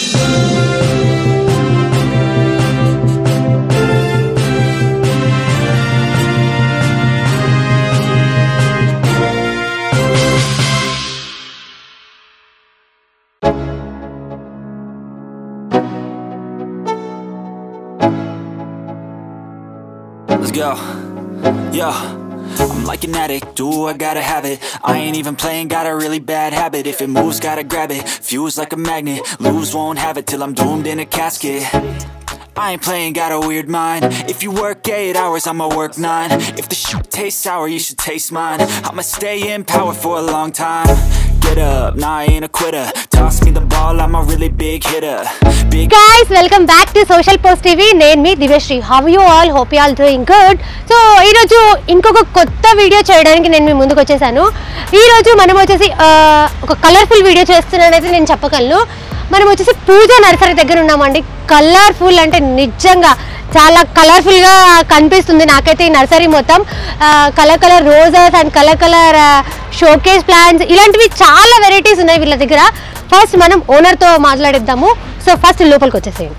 Let's go. Yo. I'm like an addict, do I gotta have it I ain't even playing, got a really bad habit If it moves, gotta grab it, fuse like a magnet Lose, won't have it till I'm doomed in a casket I ain't playing, got a weird mind If you work 8 hours, I'ma work 9 If the shit tastes sour, you should taste mine I'ma stay in power for a long time Get up, nah I ain't a quitter Toss me the ball, I'm a really big hitter Big guys welcome back to social post TV నేను మీ Divyasri how you all hope you all doing good so ఈరోజు ఇంకొక కొత్త video చేయడానికి నేను మీ ముందుకు వచ్చేసాను ఈరోజు మనం వచ్చేసి ఆ, ఒక కలర్ఫుల్ వీడియో చేస్తున్నానైతే నేను చెప్పగలను మనం వచ్చేసి పూజ నర్సరీ దగ్గర ఉన్నామండి కలర్ఫుల్ అంటే నిజంగా చాలా కలర్ఫుల్గా కనిపిస్తుంది నాకైతే ఈ నర్సరీ మొత్తం colour colour roses and colour colour showcase plants ఇలాంటివి చాలా వెరైటీస్ ఉన్నాయి వీళ్ళ దగ్గర ఫస్ట్ మనం ఓనర్తో మాట్లాడిద్దాము సో ఫస్ట్ లోపలికి వచ్చేసేయండి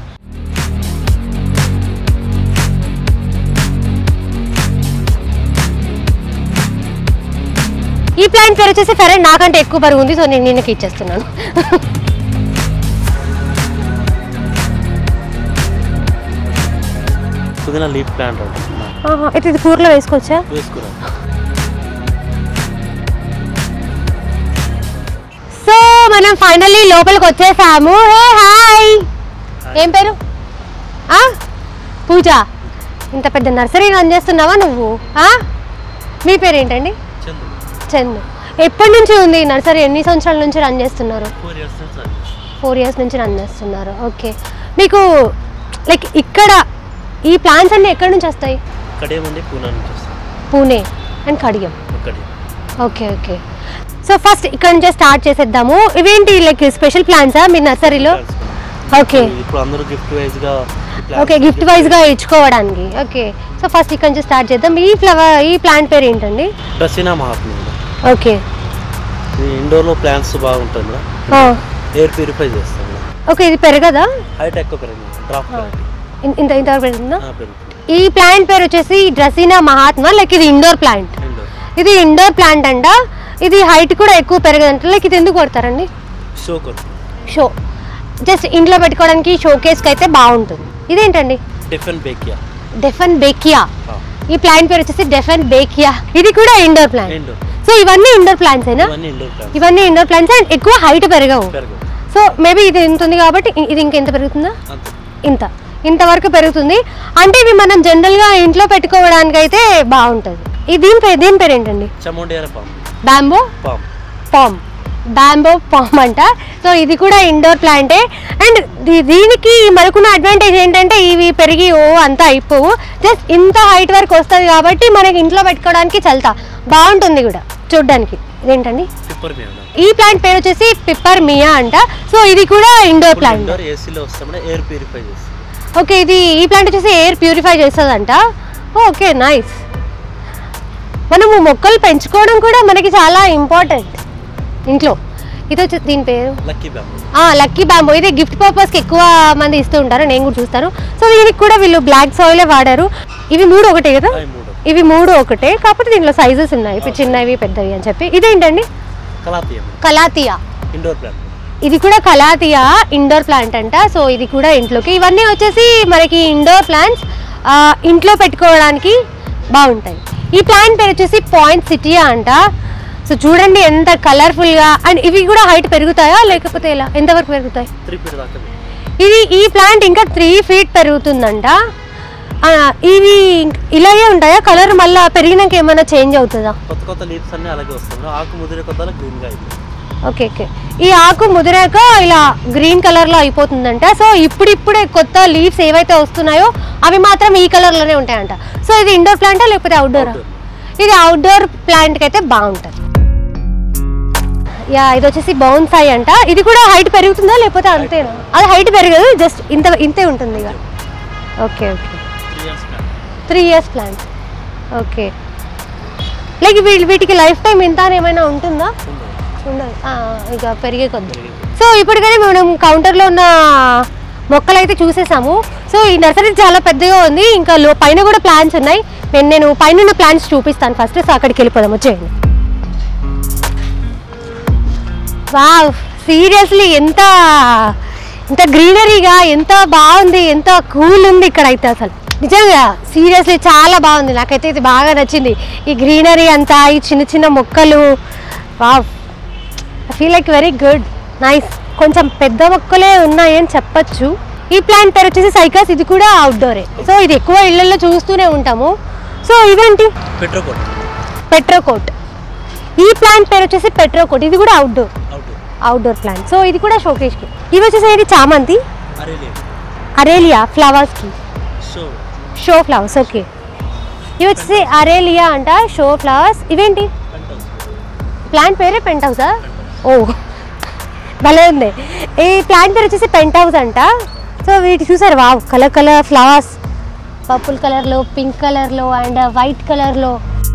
ఈ ప్లాంట్ పేరు వచ్చేసి ఫెరెన్ నాకంటే ఎక్కువ బరువు ఉంది సో నేను నిన్నకి ఇచ్చేస్తున్నాను పుదీనా లీఫ్ ప్లాంట్ అంటే ఆహా, అయితే ఇది కూరలో వేసుకోవచ్చా వేసుకురా సో మనం ఫైనల్లీ లోపలికి వచ్చేసాము హే హాయ్ ఏం పేరు ఆ పూజ ఇంత పెద్ద నర్సరీ రన్ చేస్తున్నావా నువ్వు ఆ మీ పేరు ఏంటండి చందు చందు ఎప్పటి నుంచి ఉంది ఈ నర్సరీ ఎన్ని సంవత్సరాల నుంచి రన్ చేస్తున్నారు ఫోర్ ఇయర్స్ నుంచి అది. ఫోర్ ఇయర్స్ నుంచి రన్ చేస్తున్నారు ఓకే మీకు లైక్ ఇక్కడ ఈ ప్లాన్స్ అన్నీ ఎక్కడి నుంచి వస్తాయి ఇక్కడేముంది పూనా నుంచి వస్తాం పూణే అండ్ కడియం ఒక్కటి ఓకే ఓకే సో ఫస్ట్ ఇక్కడ నుంచే స్టార్ట్ చేసేద్దాము ఇవేంటి లైక్ స్పెషల్ ప్లాన్సా మీ నర్సరీలో ఓకే ఇప్పుడు అందరూ గిఫ్ట్ వైజ్ గా ఓకే గిఫ్ట్ వైజ్ గా ఇచ్చుకోవడానికి ఓకే సో ఫస్ట్ ఇక్కడ నుంచి స్టార్ట్ చేద్దాం ఈ ఫ్లవర్ ఈ ప్లాంట్ పేరు ఏంటండి రసీనా మహాత్మ ఓకే ఇది ఇండోర్ లో ప్లాంట్స్ బాగుంటుంది ఎయిర్ ప్యూరిఫై చేస్తాం ఓకే ఇది పెరగదా హైట్ ఎక్కువ పెరిగింది డ్రాప్ ఇన్- ఇంత ఇంతవరకు పెరుగుతుందా పెరుగుతుంది ఈ ప్లాంట్ పేరు వచ్చేసి డ్రసీనా మహాత్మా లైక్ ఇది ఇండోర్ ప్లాంట్ ఇండోర్ ఇది ఇండోర్ ప్లాంట్ అంట ఇది హైట్ కూడా ఎక్కువ పెరగదంట లైక్ ఇది ఎందుకు కొడతారండి షో కొడుతుంది షో జస్ట్ ఇంట్లో పెట్టుకోవడానికి షో కేస్కి అయితే బాగుంటుంది ఇదేంటండి డిఫరెంట్ బేకియా డెఫన్ బేకియా ఈ ప్లాంట్ పేరు వచ్చేసి డెఫన్ బేకియా ఇది కూడా ఇండోర్ ప్లాంట్ ఇండోర్ సో ఇవన్నీ ఇండోర్ ప్లాంట్స్ అయినా ఇవన్నీ ఇండోర్ ప్లాంట్స్ ఇవన్నీ ఇండోర్ ప్లాంట్స్ అండ్ ఎక్కువ హైట్ పెరగవు పెరుగు సో మేబీ ఇది ఇంత ఉంది కాబట్టి ఇ- ఇది ఇంకెంత పెరుగుతుందా అంతే ఇంత ఇంతవరకు పెరుగుతుంది అంటే ఇవి మనం జనరల్గా ఇంట్లో పెట్టుకోవడానికి అయితే బాగుంటుంది ఈ దీని పేరు దీని పేరు ఏంటండి chamaedorea palm bamboo palm palm bamboo palm అంట సో ఇది కూడా ఇండోర్ ప్లాంటే అండ్ దీనికి మనకున్న అడ్వాంటేజ్ ఏంటంటే ఇవి పెరిగి ఓ అంతా అయిపోవు జస్ట్ ఇంత హైట్ వరకు వస్తుంది కాబట్టి మనకి ఇంట్లో పెట్టుకోవడానికి చల్తా బాగుంటుంది కూడా చూడ్డానికి ఇదేంటండి పిప్పర్ మీద ఈ ప్లాంట్ పేరు వచ్చేసి పిప్పర్ మియా అంట సో ఇది కూడా ఇండోర్ ప్లాంట్ ఇండోర్ ఏసీలో వస్తామంటే ఎయిర్ ప్యూరిఫై చేస్తాం ఓకే ఇది ఈ ప్లాంట్ వచ్చేసి ఎయిర్ ప్యూరిఫై చేస్తుందంట ఓకే నైస్ మనము మొక్కలు పెంచుకోవడం కూడా మనకి చాలా ఇంపార్టెంట్ ఇంట్లో ఇది వచ్చి దీని పేరు లక్కీ బ్యాంబూ లక్కీ బ్యాంబో ఇది గిఫ్ట్ పర్పస్కి ఎక్కువ మంది ఇస్తూ ఉంటారు నేను కూడా చూస్తాను సో దీనికి కూడా వీళ్ళు బ్లాక్ సాయిలే వాడారు ఇవి మూడు ఒకటే కదా అవి మూడు ఇవి మూడు ఒకటే కాకపోతే దీంట్లో సైజెస్ ఉన్నాయి ఇవి చిన్నవి పెద్దవి అని చెప్పి ఇదేంటండి కలాపియం కలాతియా ఇండోర్ ప్లాంట్ ఇది కూడా కలాతియా ఇండోర్ ప్లాంట్ అంట సో ఇది కూడా ఇంట్లోకి ఇవన్నీ వచ్చేసి మనకి ఇండోర్ ప్లాంట్స్ ఇంట్లో పెట్టుకోవడానికి బాగుంటాయి ఈ ప్లాంట్ పేరు వచ్చేసి పాయింట్ సిటియా అంట సో చూడండి ఎంత కలర్ఫుల్గా అండ్ ఇవి కూడా హైట్ పెరుగుతాయా లేకపోతే ఎలా ఎంతవరకు పెరుగుతాయి త్రీ ఫీట్ దాకా ఉంది. ఇది ఈ ప్లాంట్ ఇంకా త్రీ ఫీట్ పెరుగుతుందంట ఆ, ఇవి ఇంక్- ఇలాగే ఉంటాయా కలర్ మళ్ళీ పెరిగినాక ఏమైనా చేంజ్ అవుతుందా కొత్త కొత్త లీవ్స్ అన్ని అలాగే వస్తాయి ఆకు ముదిరే కొత్త గ్రీన్ గా అయిపోయింది ఓకే ఓకే ఈ ఆకు ముదిరాక ఇలా గ్రీన్ కలర్ లో అయిపోతుందంట సో ఇప్పుడిప్పుడే కొత్త లీవ్స్ ఏవైతే వస్తున్నాయో అవి మాత్రం ఈ కలర్ లోనే ఉంటాయంట సో ఇది ఇండోర్ ప్లాంటా లేకపోతే అవుట్డోర్ Outdoor. ఇది అవుట్డోర్ ప్లాంట్ కి అయితే బాగుంటుంది యా ఇది వచ్చేసి బౌన్సాయి అంట ఇది కూడా హైట్ పెరుగుతుందా లేకపోతే అంతేనా అది హైట్ పెరగదు జస్ట్ ఇంత ఇంతే ఉంటుంది ఇక okay okay three years three years plant okay like వీటి వీటికి లైఫ్ టైం ఇంత అని ఏమైనా ఉంటుందా ఉండదు ఆ, ఇక పెరిగే కొద్ది సో ఇప్పటికైతే మనం కౌంటర్లో ఉన్న మొక్కలు అయితే చూసేసాము సో ఈ నర్సరీ చాలా పెద్దగా ఉంది ఇంకా లో పైన కూడా ప్లాంట్స్ ఉన్నాయి నేను నేను పైన ఉన్న ప్లాంట్స్ చూపిస్తాను ఫస్ట్ సో అక్కడికి వెళ్ళిపోదాం వచ్చేయండి వావ్ సీరియస్లీ ఎంత ఎంత గ్రీనరీగా ఎంత బాగుంది ఎంత కూల్ ఉంది ఇక్కడ అయితే అసలు నిజంగా సీరియస్లీ చాలా బాగుంది నాకైతే ఇది బాగా నచ్చింది ఈ గ్రీనరీ అంతా ఈ చిన్న చిన్న మొక్కలు wow I feel like very good nice కొంచెం పెద్ద మొక్కలే ఉన్నాయని చెప్పొచ్చు ఈ ప్లాంట్ పేరు వచ్చేసి సైకస్ ఇది కూడా అవుట్డోరే సో ఇది ఎక్కువ ఇళ్లలో చూస్తూనే ఉంటాము సో ఇదేంటి పెట్రోకోట్ పెట్రోకోట్ ఈ ప్లాంట్ పేరు వచ్చేసి పెట్రోకోట్ ఇది కూడా outdoor out outdoor plant so ఇది కూడా షోకేష్కి ఇవి వచ్చేసి ఏంటి చామంతి అరే లేదు అరేలియా ఫ్లవర్స్కి సో షో ఫ్లవర్స్ ఓకే ఇవి వచ్చేసి అరేలియా అంట షో ఫ్లవర్స్ ఇవేంటి ప్లాంట్ పేరే పెంట్ హౌసా ఓ భలే ఉంది ఈ ప్లాంట్ పేరు వచ్చేసి పెంట్ హౌస్ అంట సో వీటి చూసారు wow colour colour flowers purple కలర్లో పింక్ కలర్లో అండ్ వైట్ కలర్లో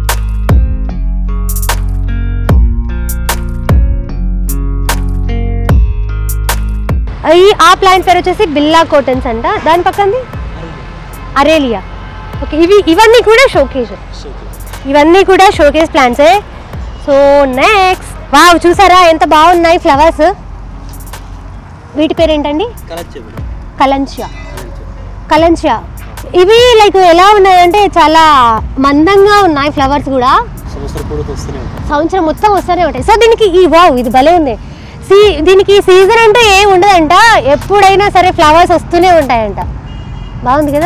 ఈ ఆ ప్లాంట్ పేరు వచ్చేసి బిల్లా కోటన్స్ అంట దాని పక్కనది అరేలియా ఓకే ఇవి ఇవన్నీ కూడా షోకేజ్ సో ఇవన్నీ కూడా షోకేస్ ప్లాంట్సే సో నెక్స్ట్ వావ్ చూసారా ఎంత బాగున్నాయి ఫ్లవర్స్ వీటి పేరు ఏంటండి కలెక్ట్ చేయబడి కలంచియా కలంచియా ఇవి లైక్ ఎలా ఉన్నాయంటే చాలా మందంగా ఉన్నాయి ఫ్లవర్స్ కూడా సంవత్సరం కూడా వస్తూనే ఉంటాయి సంవత్సరం మొత్తం వస్తూనే ఉంటాయి సో దీనికి ఈ వావ్ ఇది భలే ఉంది సీ దీనికి సీజన్ అంటే ఏం ఉండదంట ఎప్పుడైనా సరే ఫ్లవర్స్ వస్తూనే ఉంటాయంట బాగుంది కదా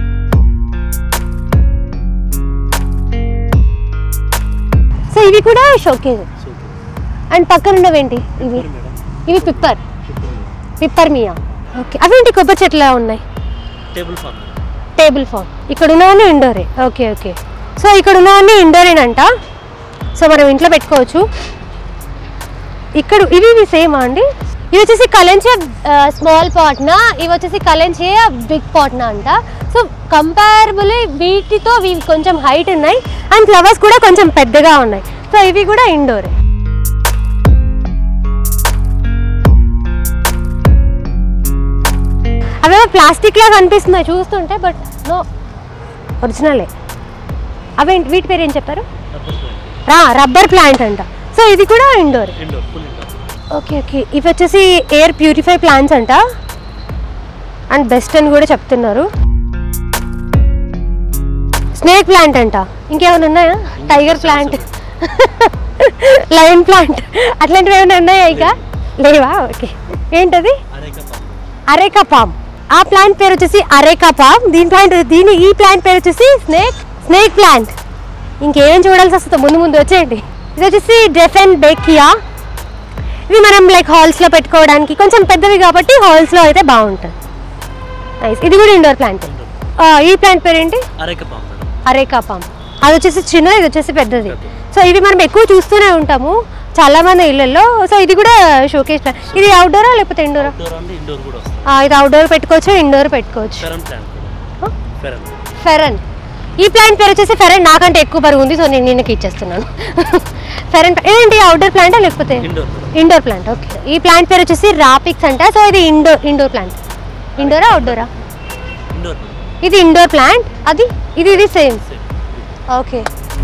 సో ఇవి కూడా షోకేజ్ సో అండ్ పక్కన ఉన్నవేంటి ఇవి మేడం ఇవి పిప్పర్ పిప్పర్ మియా ఓకే అవేంటి కొబ్బరి చెట్ల ఉన్నాయి టేబుల్ ఫామ్ టేబుల్ ఫామ్ ఇక్కడ ఉన్నవన్నీ ఇండోరే ఓకే ఓకే సో ఇక్కడ ఉన్నవన్నీ ఇండోరేనంట సో మనం ఇంట్లో పెట్టుకోవచ్చు ఇక్కడ ఇవి ఇవి సేమా అండి ఇవి వచ్చేసి కలెన్షియా స్మాల్ పాట్నా ఇవి వచ్చేసి కలెన్షియా బిగ్ పాట్నా అంట సో కంపారబుల్ వీటితో ఇవి కొంచెం హైట్ ఉన్నాయి అండ్ ఫ్లవర్స్ కూడా కొంచెం పెద్దగా ఉన్నాయి సో ఇవి కూడా ఇండోరే అవేమో ప్లాస్టిక్ లాగా అనిపిస్తున్నాయి చూస్తుంటే బట్ నో ఒరిజినలే అవేంటి వీటి పేరు ఏం చెప్పారు రా రబ్బర్ ప్లాంట్ అంట సో ఇది కూడా indoor indoor full indoor okay okay ఇవి వచ్చేసి ఎయిర్ ప్యూరిఫై ప్లాంట్స్ అంట అండ్ బెస్ట్ అని కూడా చెప్తున్నారు స్నేక్ ప్లాంట్ అంట ఇంకేమైనా ఉన్నాయా టైగర్ ప్లాంట్ లయన్ ప్లాంట్ అట్లాంటివి ఏమైనా ఉన్నాయా ఇక లేవా ఓకే ఏంటది అరేక ఫామ్ అరేకా పామ్ ఆ ప్లాంట్ పేరు వచ్చేసి అరేకా పామ్ దీని ప్లాంట్ దీని ఈ ప్లాంట్ పేరు వచ్చేసి స్నేక్ స్నేక్ ప్లాంట్ ఇంకేం చూడాల్సి వస్తుంది ముందు ముందు వచ్చేయండి ఇది వచ్చేసి డెఫెన్ బేకియా ఇవి మనం లైక్ హాల్స్లో పెట్టుకోవడానికి కొంచెం పెద్దవి కాబట్టి హాల్స్లో అయితే బాగుంటుంది నైస్ ఇది కూడా ఇండోర్ ప్లాంట్ ఈ ప్లాంట్ పేరు ఏంటి areca palm madam areca palm అది వచ్చేసి చిన్నది ఇది వచ్చేసి పెద్దది సో ఇవి మనం ఎక్కువ చూస్తూనే ఉంటాము చాలా మంది ఇళ్ళల్లో సో ఇది కూడా షోకేస్ ఇది అవుట్డోరా లేకపోతే ఇండోరా అవుట్డోర్ అంటే ఇండోర్ కూడా వస్తుంది ఆ, ఇది అవుట్డోర్ పెట్టుకోవచ్చు ఇండోర్ పెట్టుకోవచ్చు ఫెరన్ ప్లాంట్ Huh? ఫెరన్ ఫెరన్ ఈ ప్లాంట్ పేరు వచ్చేసి ఫెరన్ నాకంటే ఎక్కువ బరువు ఉంది సో నేను నిన్నకి ఇచ్చేస్తున్నాను ఫెరన్ ఏంటి అవుట్డోర్ ప్లాంటా లేకపోతే indoor madam indoor plant okay ఈ ప్లాంట్ పేరు వచ్చేసి రాపిక్స్ అంట సో ఇది ఇండోర్ ఇండోర్ ప్లాంట్ ఇండోరా అవుట్డోరా ఇండోర్ ఇది ఇండోర్ ప్లాంట్ అది ఇది ఇది సేమ్ ఓకే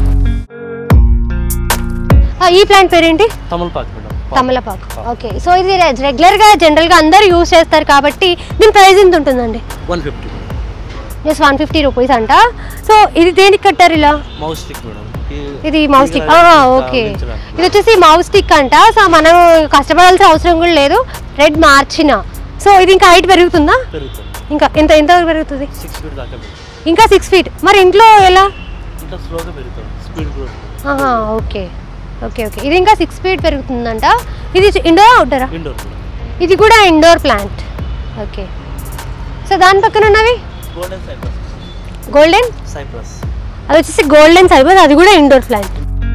ఈ ప్లాంట్ పేరేంటి తమలపాకు మేడం తమలపాకు ఓకే సో ఇది రెగ్యులర్గా జనరల్గా అందరూ యూజ్ చేస్తారు కాబట్టి దీని ప్రైస్ ఎంత ఉంటుందండి one fifty just one fifty rupees అంట సో ఇది దేనికి కట్టారు ఇలా మౌస్ స్టిక్ మేడం ఇది మౌస్ స్టిక్ ఓకే ఇది వచ్చేసి మౌస్ స్టిక్ అంట సో మనం కష్టపడాల్సిన అవసరం కూడా లేదు రెడ్ మార్చిన సో ఇది ఇంకా హైట్ పెరుగుతుందా పెరుగుతుంది ఇంకా ఎంత ఎంత పెరుగుతుంది సిక్స్ ఫీట్ దాకా పెరుగుతుంది ఇంకా సిక్స్ ఫీట్ మరి ఇంట్లో ఎలా ఇంకా స్లోగా పెరుగుతుంది స్పీడ్ గ్రోత్ ఆహా, ఓకే ఓకే ఓకే ఇది ఇంకా సిక్స్ ఫీట్ పెరుగుతుందంట ఇది ఇండోర్ అవుటరా ఇండోర్ మేడం ఇది కూడా ఇండోర్ ప్లాంట్ ఓకే సో దాని పక్కన ఉన్నవి గోల్డెన్ సైప్రస్ గోల్డెన్ సైప్రస్ అది వచ్చేసి గోల్డెన్ సైబర్ అది కూడా ఇండోర్ ప్లాంట్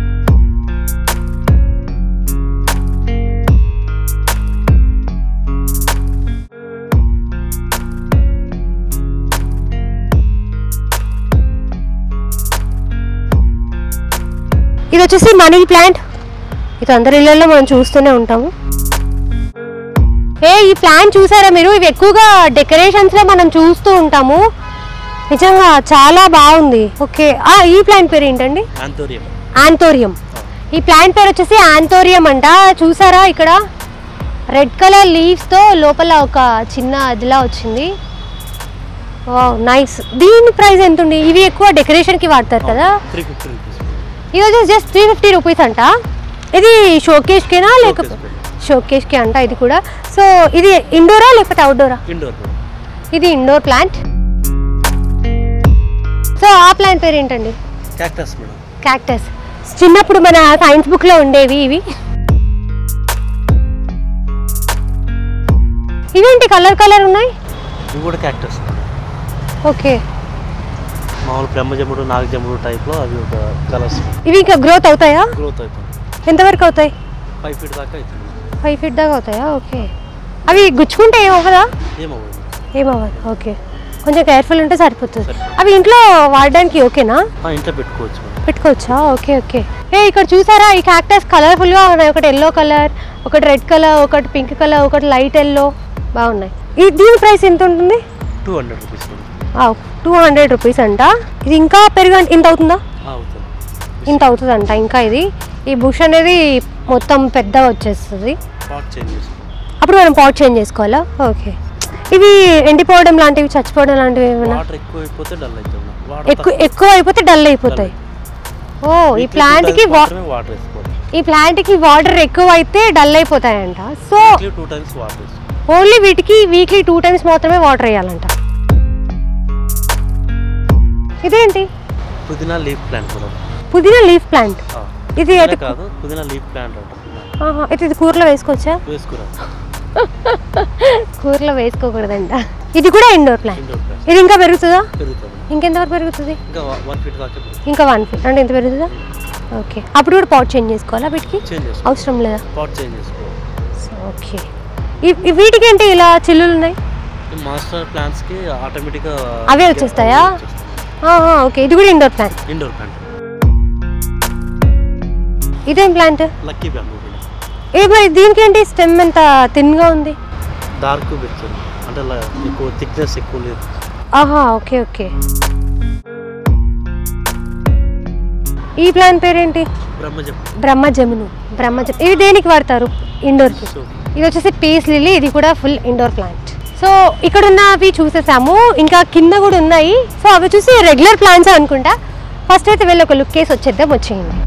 ఇది వచ్చేసి మనీ ప్లాంట్ ఇది అందరి ఇళ్ళల్లో మనం చూస్తూనే ఉంటాము ఏ ఈ ప్లాన్ చూసారా మీరు ఇవి ఎక్కువగా డెకరేషన్స్ లో మనం చూస్తూ ఉంటాము నిజంగా చాలా బాగుంది ఓకే ఆ ఈ ప్లాంట్ పేరు ఏంటండి ఆంతోరియం ఆంతోరియం ఈ ప్లాంట్ పేరు వచ్చేసి ఆంతోరియం అంట చూసారా ఇక్కడ రెడ్ కలర్ లీవ్స్ తో లోపల ఒక చిన్న అదిలా వచ్చింది నైస్ దీని ప్రైస్ ఎంత ఉంది ఇవి ఎక్కువ డెకరేషన్ కి వాడతారు కదా త్రీ ఫిఫ్టీ రూపీస్ ఇది వచ్చేసి జస్ట్ త్రీ ఫిఫ్టీ రూపీస్ అంట ఇది షోకేష్ కేనా లేకపోతే షోకేష్ కి అంట ఇది కూడా సో ఇది ఇండోరా లేకపోతే అవుట్డోరా ఇండోర్ ఇది ఇండోర్ ప్లాంట్ సో ఆ ప్లాంట్ పేరు ఏంటండి క్యాక్టస్ మేడం క్యాక్టస్ చిన్నప్పుడు మన సైన్స్ బుక్ లో ఉండేవి ఇవి ఇవేంటి కలర్ కలర్ ఉన్నాయి ఇవి కూడా క్యాక్టస్ ఓకే మామూలు బ్రహ్మజముడు నాగజముడు టైప్లో అవి ఒక కలర్స్ ఇవి ఇంకా గ్రోత్ అవుతాయా గ్రోత్ అవుతుంది ఎంతవరకు అవుతాయి ఫైవ్ ఫీట్ దాకా అవుతుంది ఫైవ్ ఫీట్ దాకా అవుతాయా ఓకే అవి గుచ్చుకుంటే ఏమవ్వదా ఏమవ్వదు ఏమవ్వదు ఓకే కొంచెం కేర్ఫుల్ ఉంటే సరిపోతుంది సరిపోతుంది. అవి ఇంట్లో వాడడానికి ఓకేనా ఆ, ఇంట్లో పెట్టుకోవచ్చు మేడం పెట్టుకోవచ్చా ఓకే ఓకే ఏ ఇక్కడ చూసారా ఈ క్యాక్టస్ కలర్ఫుల్గా ఉన్నాయి ఒకటి ఎల్లో కలర్ ఒకటి రెడ్ కలర్ ఒకటి పింక్ కలర్ ఒకటి లైట్ ఎల్లో బాగున్నాయి ఈ దీని ప్రైస్ ఎంత ఉంటుంది two hundred rupees madam two hundred rupees అంట ఇది ఇంకా పెరుగు ఇంత అవుతుందా ఆ, అవుతుంది ఇంత అవుతుంది అంట ఇంకా ఇది ఈ బుష్ అనేది మొత్తం పెద్ద వచ్చేస్తుంది పాట్ చేంజ్ చేసుకోండి అప్పుడు మనం పాట్ చేంజ్ చేసుకోవాలా ఓకే ఇవి ఎండిపోవడం లాంటివి చచ్చిపోవడం లాంటివి ఏమైనా వాటర్ ఎక్కువ అయిపోతే డల్ అవుతుంది మేడం వాటర్ ఎక్కువ ఎక్కువ అయిపోతే డల్ అయిపోతాయి ఓ ఈ ప్లాంట్ కి వా- వాటర్ వేసుకోవాలి ఈ ప్లాంట్ కి వాటర్ ఎక్కువ అయితే డల్ అయిపోతాయంట so weekly two times water వేసుకోవాలి ఓన్లీ వీటికి వీక్లీ టూ టైమ్స్ మాత్రమే వాటర్ వేయాలంట ఇదేంటి పుదీనా లీఫ్ ప్లాంట్ మేడం పుదీనా లీఫ్ ప్లాంట్ ఆ. ఇది పుదీనా ఎటు- కాదు పుదీనా లీఫ్ ప్లాంట్ అంటారు ఆహా, అయితే ఇది కూరలో వేసుకోవచ్చా వేసుకురా కూరలో వేసుకోకూడదంట ఇది కూడా ఇండోర్ ప్లాంట్ ఇండోర్ ప్లాంట్ ఇది ఇంకా పెరుగుతుందా పెరుగుతుంది ఇంకెంతవరకు పెరుగుతుంది ఇంకా వన్ ఫీట్ దాకా పెరుగుతుంది ఇంకా వన్ ఫీట్ అంటే ఎంత పెరుగుతుందా ఓకే అప్పుడు కూడా పాట్ చేంజ్ చేసుకోవాలా వీటికి చేంజ్ చేసుకోవాలి అవసరం లేదా పాట్ చేంజ్ చేసుకోవాలి సో ఓకే ఈ- ఈ వీటికి ఏంటి ఇలా చిల్లులు ఉన్నాయి ఈ మాస్టర్ ప్లాంట్స్ కి ఆటోమేటిక్ గా అవే వచ్చేస్తాయా? ఆహా, ఓకే ఇది కూడా ఇండోర్ ప్లాంట్ ఇండోర్ ప్లాంట్ ఇదేం ప్లాంట్ లక్కీ బ్యాంబూ ఏ మరి దీనికి ఏంటి స్టెమ్ ఎంత థిన్గా ఉంది డార్క్ పెడుతుంది అంటే ల- ఎక్కువ థిక్నెస్ ఎక్కువ లేదు ఆహా ఓకే ఓకే ఈ ప్లాంట్ పేరేంటి బ్రహ్మజం బ్రహ్మజమును బ్రహ్మజం ఇవి దేనికి వాడతారు ఇండోర్కి సో ఇది వచ్చేసి పీస్ లిల్లీ ఇది కూడా ఫుల్ ఇండోర్ ప్లాంట్ సో ఇక్కడ ఉన్నవి చూసేసాము ఇంకా కింద కూడా ఉన్నాయి సో అవి చూసి రెగ్యులర్ ప్లాంట్స్ అనుకుంటా ఫస్ట్ అయితే వెళ్ళి ఒక లుక్ వేసి వచ్చేద్దాం వచ్చేయండి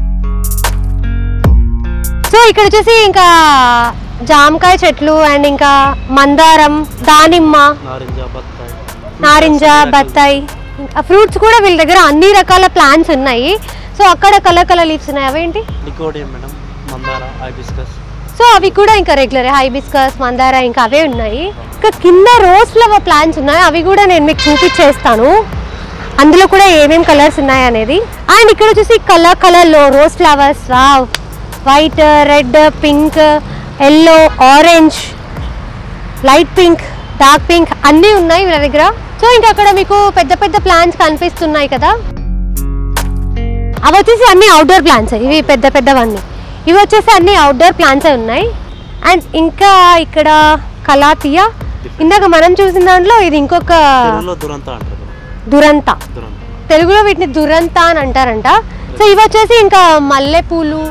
సో ఇక్కడ వచ్చేసి ఇంకా జామకాయ చెట్లు అండ్ ఇంకా మందారం దానిమ్మ నారింజ బత్తాయి నారింజ బత్తాయి ఇంకా ఫ్రూట్స్ కూడా వీళ్ళ దగ్గర అన్ని రకాల ప్లాంట్స్ ఉన్నాయి సో అక్కడ కలర్ కలర్ లీవ్స్ ఉన్నాయి అవేంటి నికోడియం మేడం మందార హైబిస్కస్ సో అవి కూడా ఇంకా రెగ్యులర్ హైబిస్కస్ మందార ఇంకా అవే ఉన్నాయి ఇంకా కింద రోజ్ ఫ్లవర్ ప్లాంట్స్ ఉన్నాయి అవి కూడా నేను మీకు చూపించేస్తాను అందులో కూడా ఏమేం కలర్స్ ఉన్నాయి అనేది అండ్ ఇక్కడ వచ్చేసి కలర్ కలర్లో rose flowers wow white red pink yellow orange light pink dark pink అన్నీ ఉన్నాయి వీళ్ళ దగ్గర సో ఇంకా అక్కడ మీకు పెద్ద పెద్ద ప్లాంట్స్ కనిపిస్తున్నాయి కదా అవి వచ్చేసి అన్ని అవుట్డోర్ ప్లాంట్స్ ఇవి పెద్ద పెద్దవన్నీ ఇవి వచ్చేసి అన్ని అవుట్డోర్ ప్లాంట్స్ ఉన్నాయి అండ్ ఇంకా ఇక్కడ కలాతియా ఇందాక మనం చూసిన దాంట్లో ఇది ఇంకొక తెలుగులో దురంత అంటారు మేడం. దురంత దురంత తెలుగులో వీటిని దురంత అని అంటారంట సో ఇవి వచ్చేసి ఇంకా మల్లెపూలు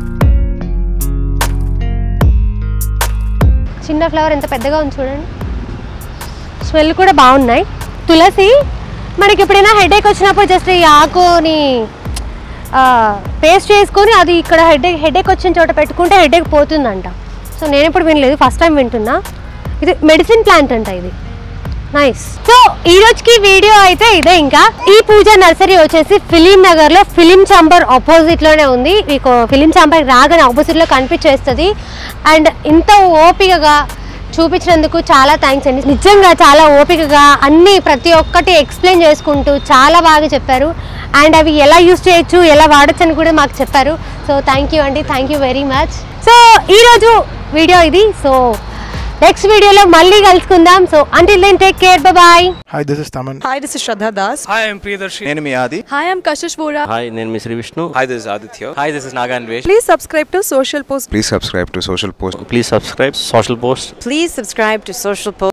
చిన్న ఫ్లవర్ ఎంత పెద్దగా ఉంది చూడండి స్మెల్ కూడా బాగున్నాయి తులసి మనకి ఎప్పుడైనా హెడేక్ వచ్చినప్పుడు జస్ట్ ఈ ఆకుని పేస్ట్ చేసుకొని అది ఇక్కడ హెడేక్ హెడేక్ వచ్చిన చోట పెట్టుకుంటే హెడేక్ పోతుందంట సో నేను ఇప్పుడు వినలేదు ఫస్ట్ టైం వింటున్నా ఇది మెడిసిన్ ప్లాంట్ అంట ఇది నైస్ సో ఈ రోజుకి వీడియో అయితే ఇదే ఇంకా ఈ పూజ నర్సరీ వచ్చేసి ఫిలిం నగర్ లో ఫిలిం చాంబర్ ఆపోజిట్ లోనే ఉంది మీకు ఫిలిం చాంబర్ రాగానే ఆపోజిట్ లో కనిపించేస్తుంది అండ్ ఇంత ఓపికగా చూపించినందుకు చాలా థ్యాంక్స్ అండి నిజంగా చాలా ఓపికగా అన్ని ప్రతి ఒక్కటి ఎక్స్ప్లెయిన్ చేసుకుంటూ చాలా బాగా చెప్పారు అండ్ అవి ఎలా యూస్ చేయొచ్చు ఎలా వాడచ్చు అని కూడా మాకు చెప్పారు సో థ్యాంక్ యూ అండి thank you very much so ఈరోజు వీడియో ఇది సో నెక్స్ట్ వీడియోలో మళ్ళీ కలుసుకుందాం so until then take care bye Hi, this is Taman. Hi, this is Shraddha Das. Hi, I'm Priyadarshi. నేను మీ ఆది Hi, I'm Kashish Vora. Hi నేను మీ Sri Vishnu hi this Aditya Hi, this is Naga Anvesh. Please subscribe to Social Post. Please subscribe to social post please subscribe social post Please subscribe to Social Post.